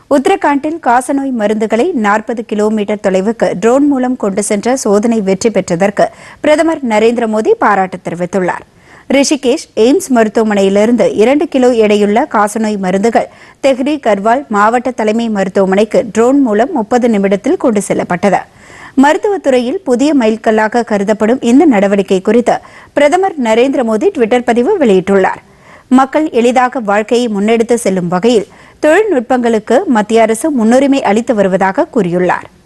உத்தரகாண்டில் காசநோய் மருந்துகளை நாற்பது கிலோமீட்டர் தொலைவுக்கு ட்ரோன் மூலம் கொண்டு சென்ற சோதனை வெற்றி பெற்றதற்கு பிரதமர் நரேந்திர மோடி பாராட்டு தெரிவித்துள்ளார் ரிஷிகேஷ் எய்ம்ஸ் மருத்துவமனையிலிருந்து இரண்டு கிலோ எடையுள்ள காசநோய் மருந்துகள் தெஹ்ரி கர்வால் மாவட்ட தலைமை மருத்துவமனைக்கு ட்ரோன் மூலம் முப்பது நிமிடத்தில் கொண்டு செல்லப்பட்டது மருத்துவத்துறையில் புதிய மைல்கல்லாக கருதப்படும் இந்த நடவடிக்கை குறித்து பிரதமர் நரேந்திர மோடி டுவிட்டர் பதிவு வெளியிட்டுள்ளார் மக்கள் எளிதாக வாழ்க்கையை முன்னெடுத்து செல்லும் வகையில் தொழில்நுட்பங்களுக்கு மத்திய அரசு முன்னுரிமை அளித்து வருவதாக கூறியுள்ளார்